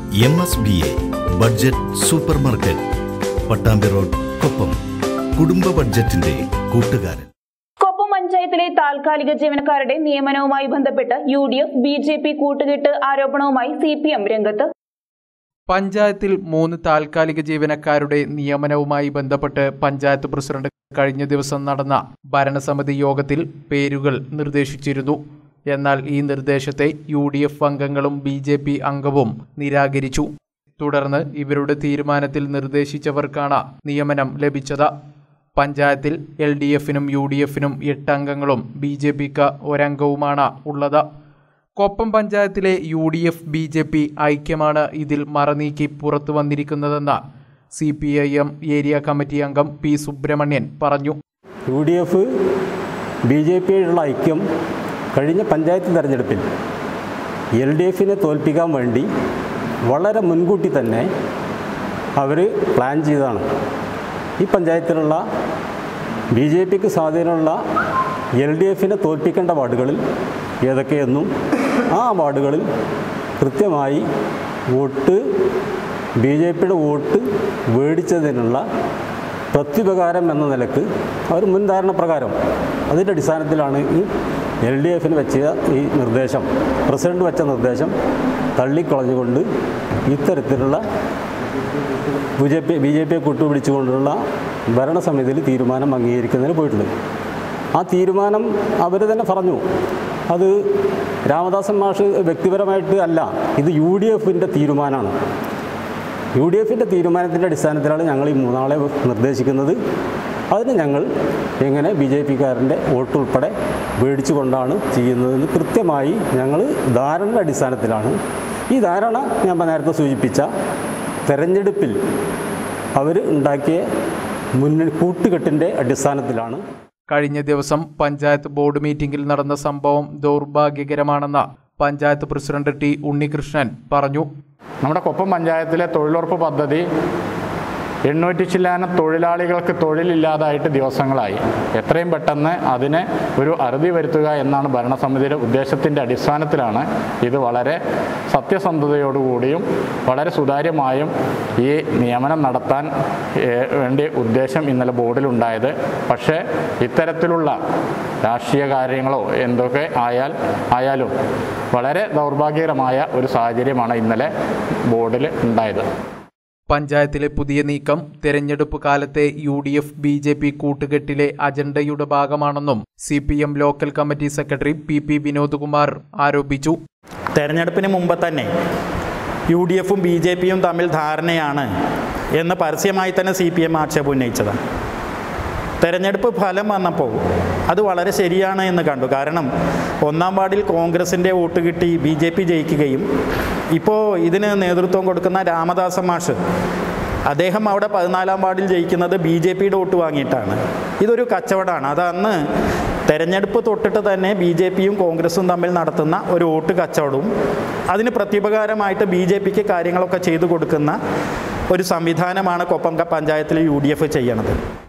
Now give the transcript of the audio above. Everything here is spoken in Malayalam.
M S B A budget super market Pattambi road Koppam കുടുംബ ബഡ്ജറ്റിന്റെ കൂട്ടുകാരൻ കൊപ്പം പഞ്ചായത്തിലെ താൽക്കാലിക ജീവനക്കാരുടെ നിയമനവുമായി ബന്ധപ്പെട്ട് U D F B J P കൂട്ടുകെട്ട് ആരോപണവുമായി സി പി എം രംഗത്ത് പഞ്ചായത്തിൽ മൂന്ന് താൽക്കാലിക ജീവനക്കാരുടെ നിയമനവുമായി ബന്ധപ്പെട്ട് പഞ്ചായത്ത് പ്രസിഡന്റ് കഴിഞ്ഞ ദിവസം നടന്ന ഭരണസമിതി യോഗത്തിൽ പേരുകൾ നിർദ്ദേശിച്ചിരുന്നു എന്നാൽ ഈ നിർദ്ദേശത്തെ യു ഡി എഫ് അംഗങ്ങളും ബി ജെ പി അംഗവും നിരാകരിച്ചു തുടർന്ന് ഇവരുടെ തീരുമാനത്തിൽ നിർദ്ദേശിച്ചവർക്കാണ് നിയമനം ലഭിച്ചത് പഞ്ചായത്തിൽ എൽ ഡി എഫിനും യു ഡി എഫിനും എട്ട് അംഗങ്ങളും ബി ജെ പിക്ക് ഒരംഗവുമാണ് ഉള്ളത് കൊപ്പം പഞ്ചായത്തിലെ U D F B J P ഐക്യമാണ് ഇതിൽ മറനീക്കി പുറത്തു വന്നിരിക്കുന്നതെന്ന് C P I M area committee അംഗം പി സുബ്രഹ്മണ്യൻ പറഞ്ഞു U D F B J പിയുള്ള ഐക്യം കഴിഞ്ഞ പഞ്ചായത്ത് തെരഞ്ഞെടുപ്പിൽ എൽ ഡി എഫിനെ തോൽപ്പിക്കാൻ വേണ്ടി വളരെ മുൻകൂട്ടി തന്നെ അവർ പ്ലാൻ ചെയ്തതാണ് ഈ പഞ്ചായത്തിലുള്ള ബി ജെ പിക്ക് സ്വാധീനമുള്ള എൽ ഡി എഫിനെ തോൽപ്പിക്കേണ്ട വാർഡുകളിൽ ഏതൊക്കെയെന്നും ആ വാർഡുകളിൽ കൃത്യമായി വോട്ട് ബി ജെ പിയുടെ വോട്ട് മേടിച്ചതിനുള്ള പ്രത്യുപകാരം എന്ന നിലക്ക് അവർ മുൻധാരണ പ്രകാരം അതിൻ്റെ അടിസ്ഥാനത്തിലാണ് ഈ എൽ ഡി എഫിന് വെച്ച ഈ നിർദ്ദേശം പ്രസിഡന്റ് വെച്ച നിർദ്ദേശം തള്ളിക്കളഞ്ഞുകൊണ്ട് ഇത്തരത്തിലുള്ള B J P B J പിയെ കൂട്ടുപിടിച്ചുകൊണ്ടുള്ള ഭരണസമിതിയിൽ തീരുമാനം അംഗീകരിക്കുന്നതിന് പോയിട്ടുണ്ട് ആ തീരുമാനം അവർ തന്നെ പറഞ്ഞു അത് രാമദാസൻ മാഷ് വ്യക്തിപരമായിട്ട് അല്ല ഇത് യു ഡി എഫിൻ്റെ തീരുമാനമാണ് യു ഡി എഫിൻ്റെ തീരുമാനത്തിൻ്റെ അടിസ്ഥാനത്തിലാണ് ഞങ്ങൾ ഈ മൂന്നാളെ നിർദ്ദേശിക്കുന്നത് അതിന് ഞങ്ങൾ എങ്ങനെ ബി ജെ പിക്കാരൻ്റെ വോട്ട് ഉൾപ്പെടെ മേടിച്ചുകൊണ്ടാണ് ചെയ്യുന്നതെന്ന് കൃത്യമായി ഞങ്ങൾ ധാരണയുടെ അടിസ്ഥാനത്തിലാണ് ഈ ധാരണ ഞാൻ നേരത്തെ സൂചിപ്പിച്ച തെരഞ്ഞെടുപ്പിൽ അവർ ഉണ്ടാക്കിയ മുന്നണി കൂട്ടുകെട്ടിൻ്റെ അടിസ്ഥാനത്തിലാണ് കഴിഞ്ഞ ദിവസം പഞ്ചായത്ത് ബോർഡ് മീറ്റിംഗിൽ നടന്ന സംഭവം ദൗർഭാഗ്യകരമാണെന്ന് പഞ്ചായത്ത് പ്രസിഡന്റ് ടി ഉണ്ണികൃഷ്ണൻ പറഞ്ഞു നമ്മുടെ കൊപ്പം പഞ്ചായത്തിലെ തൊഴിലുറപ്പ് പദ്ധതി എണ്ണൂറ്റി ചില്ലാനം തൊഴിലാളികൾക്ക് തൊഴിലില്ലാതായിട്ട് ദിവസങ്ങളായി എത്രയും പെട്ടെന്ന് അതിന് ഒരു അറുതി വരുത്തുക എന്നാണ് ഭരണസമിതിയുടെ ഉദ്ദേശത്തിൻ്റെ അടിസ്ഥാനത്തിലാണ് ഇത് വളരെ സത്യസന്ധതയോടുകൂടിയും വളരെ സുതാര്യമായും ഈ നിയമനം നടത്താൻ ഏഹ്, വേണ്ടി ഉദ്ദേശം ഇന്നലെ ബോർഡിലുണ്ടായത് പക്ഷേ ഇത്തരത്തിലുള്ള രാഷ്ട്രീയ കാര്യങ്ങളോ എന്തൊക്കെ ആയാൽ ആയാലും വളരെ ദൗർഭാഗ്യകരമായ ഒരു സാഹചര്യമാണ് ഇന്നലെ ബോർഡിൽ ഉണ്ടായത് പഞ്ചായത്തിലെ പുതിയ നീക്കം തെരഞ്ഞെടുപ്പ് കാലത്തെ U D F B J P കൂട്ടുകെട്ടിലെ അജണ്ടയുടെ ഭാഗമാണെന്നും C P M local committee secretary P P Vinod Kumar ആരോപിച്ചു തെരഞ്ഞെടുപ്പിന് മുമ്പ് തന്നെ യു ഡി എഫും ബി ജെ പിയും തമ്മിൽ ധാരണയാണ് എന്ന് പരസ്യമായി തന്നെ സി പി എം ആക്ഷേപം ഉന്നയിച്ചതാണ് തെരഞ്ഞെടുപ്പ് ഫലം വന്നപ്പോൾ അത് വളരെ ശരിയാണ് എന്ന് കണ്ടു കാരണം ഒന്നാം വാർഡിൽ കോൺഗ്രസിൻ്റെ വോട്ട് കിട്ടി ബി ജെ പി ജയിക്കുകയും ഇപ്പോൾ ഇതിന് നേതൃത്വം കൊടുക്കുന്ന രാമദാസ മാഷ് അദ്ദേഹം അവിടെ പതിനാലാം വാർഡിൽ ജയിക്കുന്നത് ബി ജെ പിയുടെ വോട്ട് വാങ്ങിയിട്ടാണ് ഇതൊരു കച്ചവടമാണ് അത് അന്ന് തെരഞ്ഞെടുപ്പ് തൊട്ടിട്ട് തന്നെ ബി ജെ പിയും കോൺഗ്രസും തമ്മിൽ നടത്തുന്ന ഒരു വോട്ട് കച്ചവടവും അതിന് പ്രത്യുപകാരമായിട്ട് ബി ജെ പിക്ക് കാര്യങ്ങളൊക്കെ ചെയ്തു കൊടുക്കുന്ന ഒരു സംവിധാനമാണ് കൊപ്പം പഞ്ചായത്തിൽ യു ഡി എഫ് ചെയ്യണത്